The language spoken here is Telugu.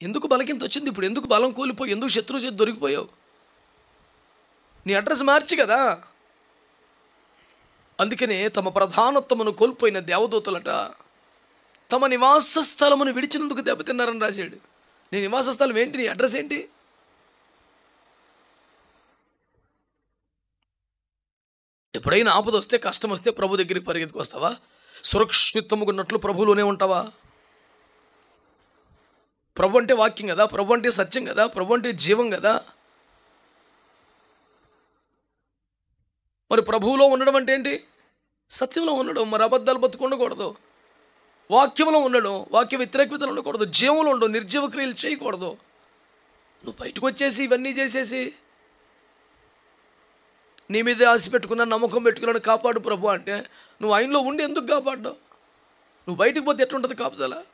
ఎందుకు బలకింత వచ్చింది ఇప్పుడు ఎందుకు బలం కోల్పోయి ఎందుకు శత్రువు చేతి దొరికిపోయావు నీ అడ్రస్ మార్చి కదా అందుకనే తమ ప్రధానత్వమును కోల్పోయిన దేవదూతలట తమ నివాస స్థలమును విడిచినందుకు దెబ్బతిన్నారని రాశాడు నీ నివాస స్థలం ఏంటి నీ అడ్రస్ ఏంటి ఎప్పుడైనా ఆపద వస్తే కష్టం వస్తే ప్రభు దగ్గరికి పరిగెత్తుకొస్తావా సురక్షితముకున్నట్లు ప్రభులోనే ఉంటావా ప్రభు అంటే వాక్యం కదా ప్రభు అంటే సత్యం కదా ప్రభు అంటే జీవం కదా మరి ప్రభువులో ఉండడం అంటే ఏంటి సత్యంలో ఉండడం మరి అబద్ధాలు బతుకు ఉండకూడదు వాక్యంలో ఉండడం వాక్య వ్యతిరేకతలు ఉండకూడదు జీవంలో ఉండడం నిర్జీవ క్రియలు చేయకూడదు నువ్వు బయటకు వచ్చేసి ఇవన్నీ చేసేసి నీ మీద ఆశ పెట్టుకున్న నమ్మకం పెట్టుకున్నాను కాపాడు ప్రభు అంటే నువ్వు ఆయనలో ఉండి ఎందుకు కాపాడ్డావు నువ్వు బయటకు పోతే ఎట్లుంటుంది కాపుదల